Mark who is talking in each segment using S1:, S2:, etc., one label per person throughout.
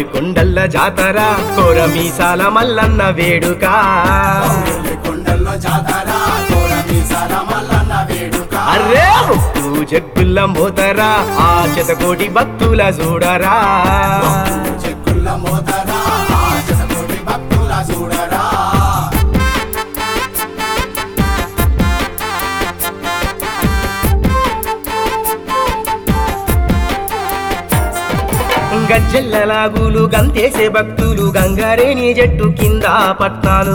S1: కౌరెల్లి కొండల్ల జాతర కోర మీసాల మల్లన్న వేడుక
S2: కౌరెల్లి కొండల్లో జాతర కోర మీసాల మల్లన్న వేడుక
S1: అర్రే ముక్కు జగ్గుల్ల మోతరా ఆ శతకోటి భక్తుల చూడరా
S2: చెక్కుల్ల మోతరా ఆ శతకోటి భక్తుల చూడరా
S1: గజ్జెల్లలాగులు గంతేసే భక్తులు గంగారేని జట్టు కింద పట్నాలు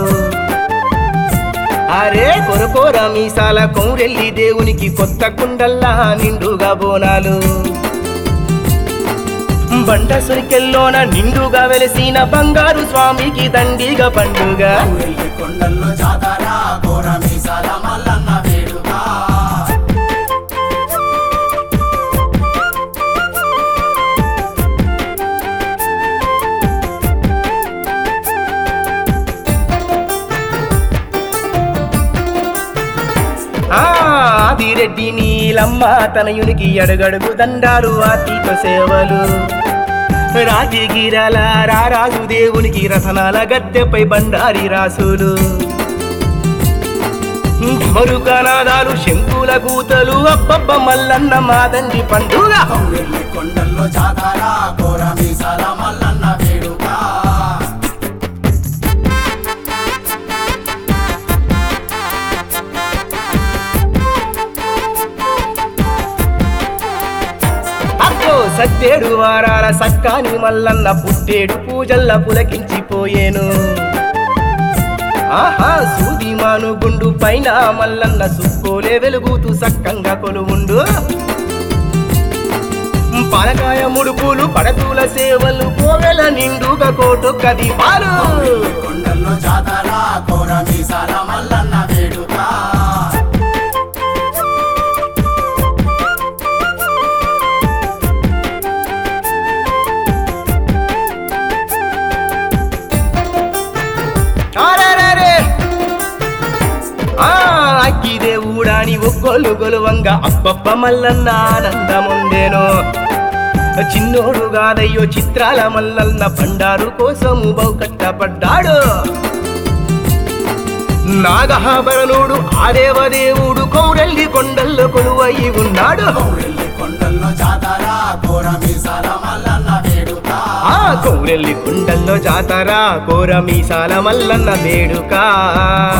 S1: అరే కొరకోర మీసాల కౌరెల్లి దేవునికి కొత్త కుండల్లా నిండుగా బోనాలు బండ సురికెల్లోన నిండుగా వెలసిన బంగారు స్వామికి దండిగా పండుగ
S2: కౌరెల్లి కొండల్లో జాతర కోర మీసాల మల్లన్న వేడుక
S1: ఆ ఆదిరెడ్డి నీలమ్మ తనయునికి అడుగడుగు దండాలు అతీత సేవలు రాజగిరాల రారాజు దేవునికి రతనాల గద్దెపై బండారి రాసులు మరుకనాదాలు శంకుల కూతలు అబ్బబ్బ మల్లన్న మాదండి పండుగ
S2: కౌరెల్లి కొండల్లో జాతర కోర మీసాల మల్లన్న వేడుక
S1: అక్కో సత్తేడు వారాల సక్కాని మల్లన్న పుట్టేడు పూజల్ల పులకించిపోయేను ఆహా సూది మాను గుండు పైన మల్లన్న సుక్కోలే వెలుగుతూ సక్కంగా కొలువుండు పనకాయ ముడుపులు పడతూల సేవలు కోవెల నిండుగా కోటు కది పాలు
S2: కౌరెల్లి కొండల్లో జాతర కోర మీసాల మల్లన్న వేడుక
S1: ఆరారారే. ఆ అక్కిదే ఊడాని ఒక్కొల్లు గొలువంగా అబ్బబ్బ మల్లన్న ఆనందముందేనో చిన్నోడు కాదయ్యో చిత్రాల మల్లన్న బండారు కోసము బహు కష్టపడ్డాడు నాగహాభరణుడు ఆ దేవదేవుడు కౌరెల్లి కొండల్లో కొలువయి ఉన్నాడు
S2: కౌరెల్లి కొండల్లో జాతర కోర మీసాల మల్లన్న వేడుక
S1: ఆ కౌరెల్లి కొండల్లో జాతర కోర మీసాల మల్లన్న వేడుక